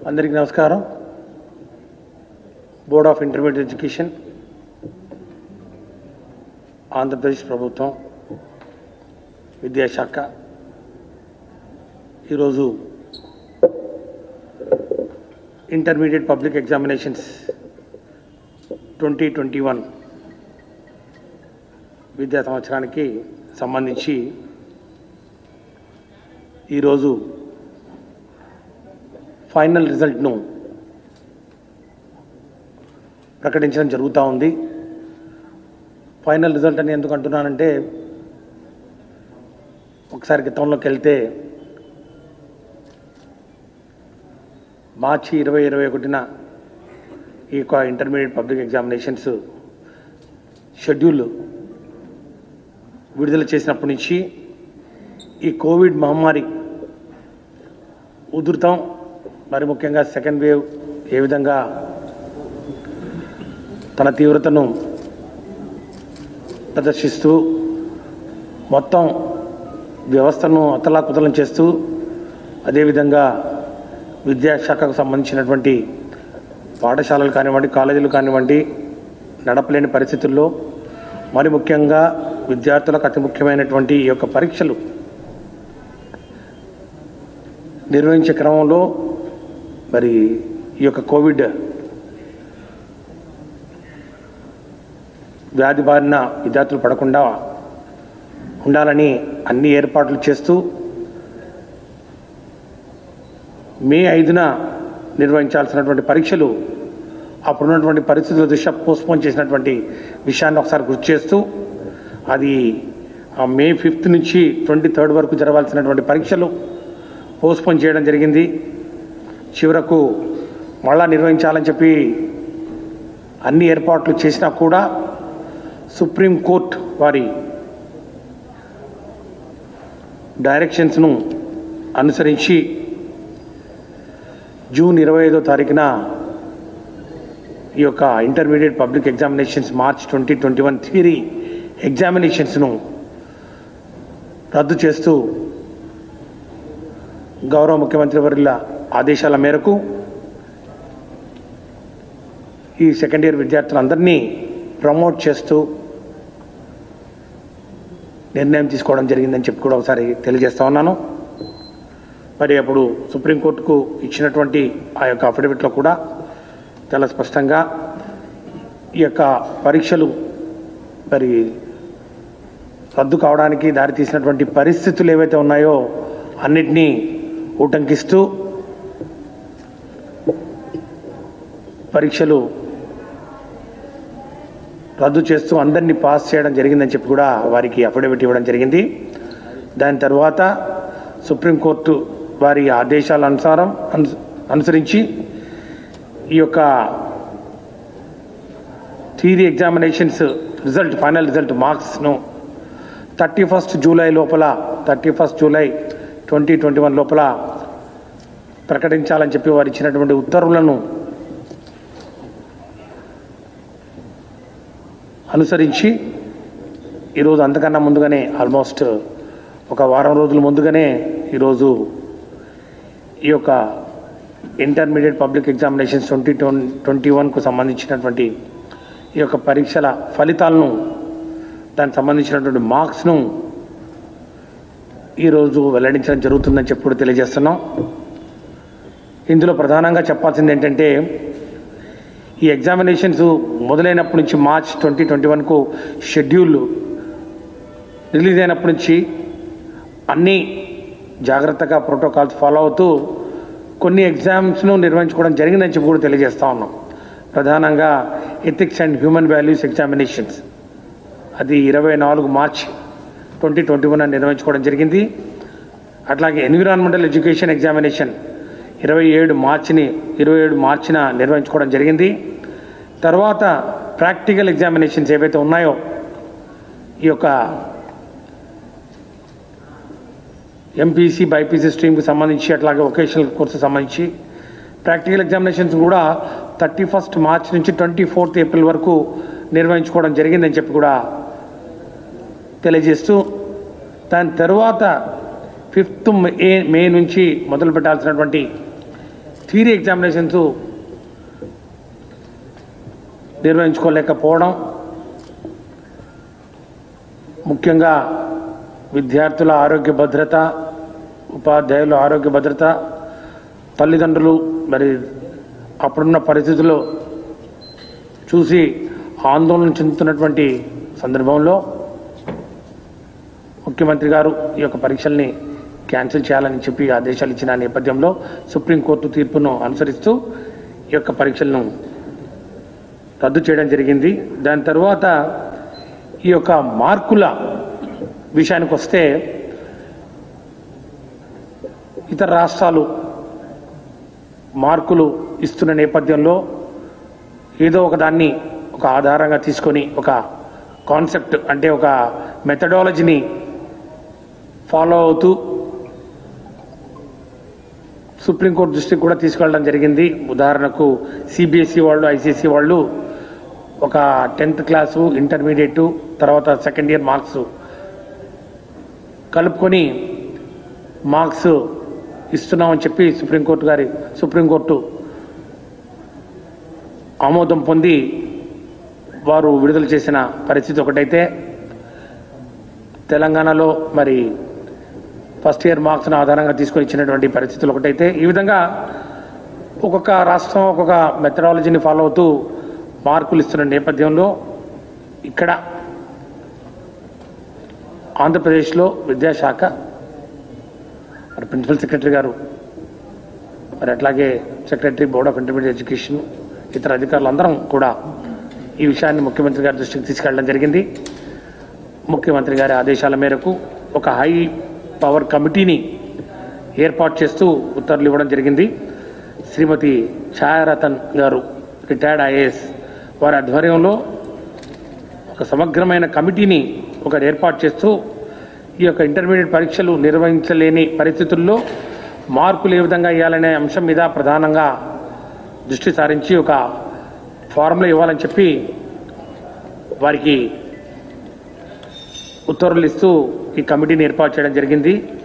అందరికీ నమస్కారం board of intermediate education Andhra Pradesh ప్రభుత్వం విద్యాశాఖ ఈరోజు intermediate public examinations twenty twenty one విద్యా సంవత్సరానికి సంబంధించి ఈరోజు ఫైనల్ రిజల్ట్ను ప్రకటించడం జరుగుతూ ఉంది ఫైనల్ రిజల్ట్ అని ఎందుకు అంటున్నానంటే ఒకసారి గతంలోకి వెళ్తే మార్చి ఇరవై ఇరవై ఒకటిన ఈ యొక్క ఇంటర్మీడియట్ పబ్లిక్ ఎగ్జామినేషన్స్ షెడ్యూల్ విడుదల చేసినప్పటి నుంచి ఈ కోవిడ్ మహమ్మారి ఉధృతం మరి ముఖ్యంగా సెకండ్ వేవ్ ఏ విధంగా తన తీవ్రతను ప్రదర్శిస్తూ మొత్తం వ్యవస్థను అతలాకుతలం చేస్తూ అదేవిధంగా విద్యాశాఖకు సంబంధించినటువంటి పాఠశాలలు కానివ్వండి కాలేజీలు కానివ్వండి నడపలేని పరిస్థితుల్లో మరి ముఖ్యంగా విద్యార్థులకు అతి ముఖ్యమైనటువంటి ఈ యొక్క పరీక్షలు నిర్వహించే క్రమంలో మరి ఈ యొక్క కోవిడ్ వ్యాధి బారిన విద్యార్థులు పడకుండా ఉండాలని అన్ని ఏర్పాట్లు చేస్తూ మే ఐదున నిర్వహించాల్సినటువంటి పరీక్షలు అప్పుడున్నటువంటి పరిస్థితుల దృష్ట్యా పోస్ట్పోన్ చేసినటువంటి విషయాన్ని ఒకసారి గుర్తు చేస్తూ అది ఆ మే ఫిఫ్త్ నుంచి ట్వంటీ థర్డ్ వరకు జరగాల్సినటువంటి పరీక్షలు పోస్ట్పోన్ చేయడం జరిగింది చివరకు మళ్ళా నిర్వహించాలని చెప్పి అన్ని ఏర్పాట్లు చేసినా కూడా సుప్రీంకోర్టు వారి డైరెక్షన్స్ను అనుసరించి జూన్ ఇరవై ఐదో తారీఖున ఈ యొక్క intermediate public examinations March twenty twenty one theory ఎగ్జామినేషన్స్ను రద్దు చేస్తూ గౌరవ ముఖ్యమంత్రి వర్యుల ఆదేశాల మేరకు ఈ సెకండ్ ఇయర్ విద్యార్థులందరినీ ప్రమోట్ చేస్తూ నిర్ణయం తీసుకోవడం జరిగిందని చెప్పి కూడా ఒకసారి తెలియజేస్తా ఉన్నాను మరి అప్పుడు సుప్రీంకోర్టుకు ఇచ్చినటువంటి ఆ యొక్క అఫిడవిట్లో కూడా చాలా స్పష్టంగా ఈ యొక్క పరీక్షలు మరి రద్దు కావడానికి దారితీసినటువంటి పరిస్థితులు ఏవైతే ఉన్నాయో అన్నిటినీ ఉటంకిస్తూ పరీక్షలు రద్దు చేస్తూ అందరినీ పాస్ చేయడం జరిగిందని చెప్పి కూడా వారికి అఫిడవిట్ ఇవ్వడం జరిగింది దాని తర్వాత సుప్రీంకోర్టు వారి ఆదేశాల అనుసారం అను- అనుసరించి ఈ యొక్క theory examinations result final result మార్క్స్ను థర్టీ ఫస్ట్ జూలై లోపల thirty first July twenty twenty one లోపల ప్రకటించాలని చెప్పి వారు ఇచ్చినటువంటి ఉత్తర్వులను అనుసరించి ఈరోజు అంతకన్నా ముందుగానే ఆల్మోస్ట్ ఒక వారం రోజుల ముందుగానే ఈరోజు ఈ యొక్క intermediate public examinations twenty twenty వన్కు సంబంధించినటువంటి ఈ యొక్క పరీక్షల ఫలితాలను దానికి సంబంధించినటువంటి మార్క్స్ను ఈరోజు వెల్లడించడం జరుగుతుందని చెప్పి కూడా తెలియజేస్తున్నాం ఇందులో ప్రధానంగా చెప్పాల్సింది ఏంటంటే ఈ ఎగ్జామినేషన్స్ మొదలైనప్పటి నుంచి మార్చ్ ట్వంటీ ట్వంటీ వన్కు షెడ్యూల్ రిలీజ్ అయినప్పటి నుంచి అన్ని జాగ్రత్తగా ప్రోటోకాల్స్ ఫాలో అవుతూ కొన్ని ఎగ్జామ్స్ను నిర్వహించుకోవడం జరిగిందని చెప్పి కూడా తెలియజేస్తా ఉన్నాం ప్రధానంగా ethics and human values examinations అది ఇరవై నాలుగు మార్చ్ ట్వంటీ ట్వంటీ వన్ నిర్వహించుకోవడం జరిగింది అట్లాగే ఎన్విరాన్మెంటల్ ఎడ్యుకేషన్ ఎగ్జామినేషన్ ఇరవై ఏడు మార్చిని ఇరవై ఏడు మార్చిన నిర్వహించుకోవడం జరిగింది తర్వాత ప్రాక్టికల్ ఎగ్జామినేషన్స్ ఏవైతే ఉన్నాయో ఈ యొక్క ఎంపీసీ బైపీసీ స్ట్రీమ్కి సంబంధించి అట్లాగే వొకేషనల్ కోర్సు సంబంధించి ప్రాక్టికల్ ఎగ్జామినేషన్స్ కూడా థర్టీ ఫస్ట్ మార్చ్ నుంచి ట్వంటీ ఫోర్త్ ఏప్రిల్ వరకు నిర్వహించుకోవడం జరిగిందని చెప్పి కూడా తెలియజేస్తూ దాని తర్వాత ఫిఫ్త్ మే మే నుంచి మొదలు పెట్టాల్సినటువంటి థియరీ ఎగ్జామినేషన్స్ నిర్వహించుకోలేకపోవడం ముఖ్యంగా విద్యార్థుల ఆరోగ్య భద్రత ఉపాధ్యాయుల ఆరోగ్య భద్రత తల్లిదండ్రులు మరి అప్పుడున్న పరిస్థితుల్లో చూసి ఆందోళన చెందుతున్నటువంటి సందర్భంలో ముఖ్యమంత్రి గారు ఈ యొక్క పరీక్షల్ని క్యాన్సిల్ చేయాలని చెప్పి ఆదేశాలు ఇచ్చిన నేపథ్యంలో సుప్రీంకోర్టు తీర్పును అనుసరిస్తూ ఈ యొక్క పరీక్షలను రద్దు చేయడం జరిగింది దాని తర్వాత ఈ యొక్క మార్కుల విషయానికి వస్తే ఇతర రాష్ట్రాలు మార్కులు ఇస్తున్న నేపథ్యంలో ఏదో ఒక దాన్ని ఒక ఆధారంగా తీసుకొని ఒక కాన్సెప్ట్ అంటే ఒక మెథడాలజీని ఫాలో అవుతూ సుప్రీంకోర్టు దృష్టికి కూడా తీసుకెళ్ళడం జరిగింది ఉదాహరణకు సిబిఎస్ఈ వాళ్ళు ఐసీసీ వాళ్ళు ఒక టెన్త్ క్లాసు ఇంటర్మీడియట్ తర్వాత సెకండ్ ఇయర్ మార్క్స్ కలుపుకొని మార్క్స్ ఇస్తున్నామని చెప్పి సుప్రీంకోర్టు గారి సుప్రీంకోర్టు ఆమోదం పొంది వారు విడుదల చేసిన పరిస్థితి ఒకటైతే తెలంగాణలో మరి ఫస్ట్ ఇయర్ మార్క్స్ను ఆధారంగా తీసుకొని ఇచ్చినటువంటి పరిస్థితులు ఒకటైతే ఈ విధంగా ఒక్కొక్క రాష్ట్రం ఒక్కొక్క మెథడాలజీని ఫాలో అవుతూ మార్కులు ఇస్తున్న నేపథ్యంలో ఇక్కడ ఆంధ్రప్రదేశ్లో విద్యాశాఖ మరి ప్రిన్సిపల్ సెక్రటరీ గారు మరి అట్లాగే secretary board of intermediate education ఇతర అధికారులు అందరం కూడా ఈ విషయాన్ని ముఖ్యమంత్రి గారి దృష్టికి తీసుకెళ్ళడం జరిగింది ముఖ్యమంత్రి గారి ఆదేశాల మేరకు ఒక హై పవర్ కమిటీని ఏర్పాటు చేస్తూ ఉత్తర్వులు ఇవ్వడం జరిగింది శ్రీమతి ఛాయారతన్ గారు రిటైర్డ్ ఐఏఎస్ వారి ఆధ్వర్యంలో ఒక సమగ్రమైన కమిటీని ఒకటి ఏర్పాటు చేస్తూ ఈ యొక్క ఇంటర్మీడియట్ పరీక్షలు నిర్వహించలేని పరిస్థితుల్లో మార్కులు ఏ విధంగా ఇవ్వాలనే అంశం మీద ప్రధానంగా దృష్టి సారించి ఒక ఫార్ములా ఇవ్వాలని చెప్పి వారికి ఉత్తర్వులు ఇస్తూ ఈ కమిటీని ఏర్పాటు చేయడం జరిగింది